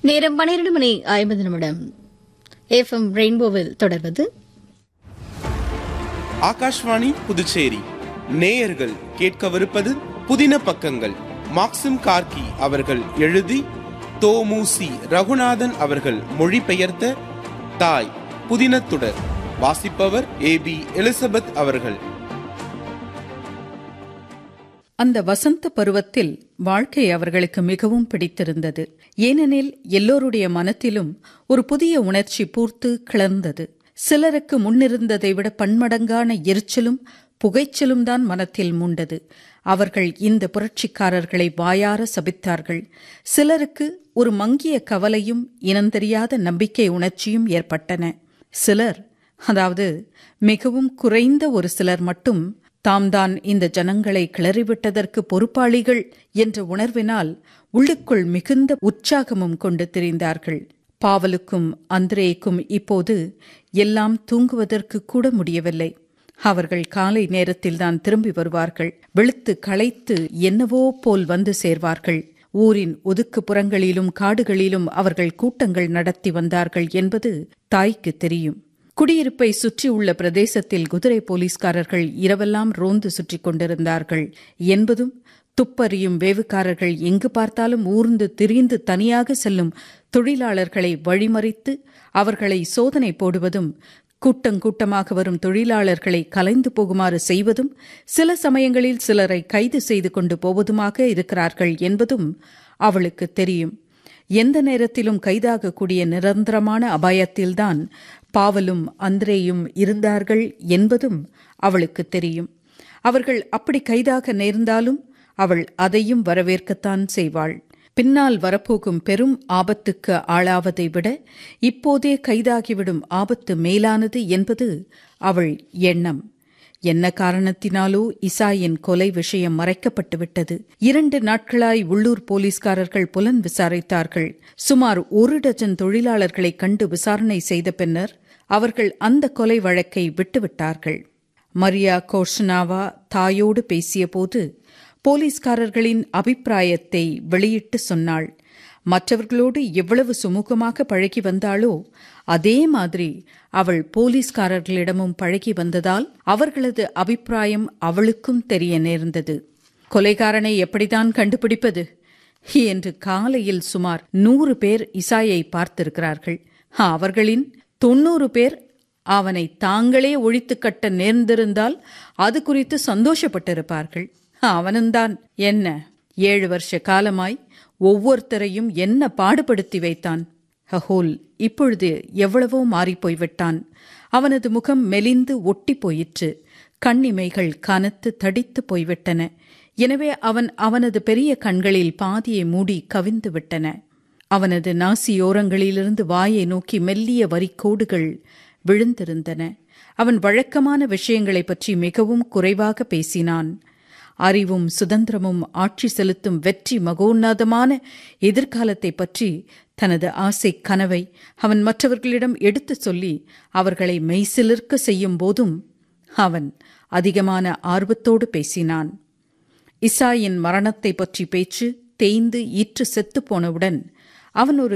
நேரம் பன்னிரண்டு மணி ஐம்பது நிமிடம் எஃப்எம் ரெயின்போவில் தொடர்வது ஆகாஷ்வாணி புதுச்சேரி நேயர்கள் கேட்கவிருப்பது புதின பக்கங்கள் மாக்சிம் கார்கி அவர்கள் எழுதி தோமுசி ரகுநாதன் அவர்கள் மொழிபெயர்த்த தாய் புதினத்துடர் வாசிப்பவர் ஏ பி எலிசபெத் அவர்கள் அந்த வசந்த பருவத்தில் வாழ்க்கை அவர்களுக்கு மிகவும் பிடித்திருந்தது ஏனெனில் எல்லோருடைய மனத்திலும் ஒரு புதிய உணர்ச்சி பூர்த்து கிளர்ந்தது சிலருக்கு முன்னிருந்ததை விட பன்மடங்கான எரிச்சலும் புகைச்சலும் தான் மனத்தில் மூண்டது அவர்கள் இந்த புரட்சிக்காரர்களை வாயார சபித்தார்கள் சிலருக்கு ஒரு மங்கிய கவலையும் இனந்தெரியாத நம்பிக்கை உணர்ச்சியும் ஏற்பட்டன சிலர் அதாவது மிகவும் குறைந்த ஒரு சிலர் மட்டும் தாம் தான் இந்த ஜனங்களை கிளறிவிட்டதற்கு பொறுப்பாளிகள் என்ற உணர்வினால் உள்ளுக்குள் மிகுந்த உற்சாகமும் கொண்டு திரிந்தார்கள் பாவலுக்கும் அந்திரேய்க்கும் இப்போது எல்லாம் தூங்குவதற்கு கூட முடியவில்லை அவர்கள் காலை நேரத்தில்தான் திரும்பி வருவார்கள் வெளுத்து களைத்து என்னவோ போல் வந்து சேர்வார்கள் ஊரின் ஒதுக்குப்புறங்களிலும் காடுகளிலும் அவர்கள் கூட்டங்கள் நடத்தி வந்தார்கள் என்பது தாய்க்கு தெரியும் குடியிருப்பை சுற்றியுள்ள பிரதேசத்தில் குதிரை போலீஸ்காரர்கள் இரவெல்லாம் ரோந்து சுற்றிக் கொண்டிருந்தார்கள் என்பதும் துப்பறியும் வேவுக்காரர்கள் எங்கு பார்த்தாலும் ஊர்ந்து திரிந்து தனியாக செல்லும் தொழிலாளர்களை வழிமறித்து அவர்களை சோதனை போடுவதும் கூட்டங்கூட்டமாக வரும் தொழிலாளர்களை கலைந்து போகுமாறு செய்வதும் சில சமயங்களில் சிலரை கைது செய்து கொண்டு போவதுமாக இருக்கிறார்கள் என்பதும் அவளுக்கு தெரியும் எந்த நேரத்திலும் கைதாகக்கூடிய நிரந்தரமான அபாயத்தில்தான் பாவலும் அந்திரேயும் இருந்தார்கள் என்பதும் அவளுக்கு தெரியும் அவர்கள் அப்படி கைதாக நேர்ந்தாலும் அவள் அதையும் வரவேற்கத்தான் செய்வாள் பின்னால் வரப்போகும் பெரும் ஆபத்துக்கு ஆளாவதை விட இப்போதே கைதாகிவிடும் ஆபத்து மேலானது என்பது அவள் எண்ணம் என்ன காரணத்தினாலோ இசாயின் கொலை விஷயம் மறைக்கப்பட்டு விட்டது இரண்டு நாட்களாய் உள்ளூர் போலீஸ்காரர்கள் புலன் விசாரித்தார்கள் சுமார் ஒரு டஜன் தொழிலாளர்களை கண்டு விசாரணை செய்த பின்னர் அவர்கள் அந்த கொலை வழக்கை விட்டுவிட்டார்கள் மரியா கோர்ஷனாவா தாயோடு பேசியபோது போலீஸ்காரர்களின் அபிப்பிராயத்தை வெளியிட்டு சொன்னாள் மற்றவர்களோடு எவ்வளவு சுமூகமாக பழகி வந்தாளோ அதே மாதிரி அவள் போலீஸ்காரர்களிடமும் பழகி வந்ததால் அவர்களது அபிப்பிராயம் அவளுக்கும் தெரிய நேர்ந்தது கொலைகாரனை எப்படிதான் கண்டுபிடிப்பது என்று காலையில் சுமார் நூறு பேர் இசாயை பார்த்திருக்கிறார்கள் அவர்களின் தொன்னூறு பேர் அவனை தாங்களே ஒழித்து கட்ட நேர்ந்திருந்தால் அது குறித்து சந்தோஷப்பட்டிருப்பார்கள் அவனுந்தான் என்ன ஏழு வருஷ காலமாய் ஒவ்வொருத்தரையும் என்ன பாடுபடுத்தி வைத்தான் ஹஹோல் இப்பொழுது எவ்வளவோ மாறிப்போய்விட்டான் அவனது முகம் மெலிந்து ஒட்டி போயிற்று கண்ணிமைகள் கனத்து தடித்து போய்விட்டன எனவே அவன் அவனது பெரிய கண்களில் பாதியை மூடி கவிந்து விட்டன அவனது நாசியோரங்களிலிருந்து வாயை நோக்கி மெல்லிய வரிக்கோடுகள் விழுந்திருந்தன அவன் வழக்கமான விஷயங்களைப் பற்றி மிகவும் குறைவாக பேசினான் அறிவும் சுதந்திரமும் ஆட்சி செலுத்தும் வெற்றி மகோன்னதமான எதிர்காலத்தை பற்றி தனது ஆசை கனவை அவன் மற்றவர்களிடம் எடுத்துச் சொல்லி அவர்களை மெய்சிலிர்க்க செய்யும் போதும் அவன் அதிகமான ஆர்வத்தோடு பேசினான் இசாயின் மரணத்தை பற்றி பேச்சு தேய்ந்து ஈற்று செத்துப் போனவுடன் அவன் ஒரு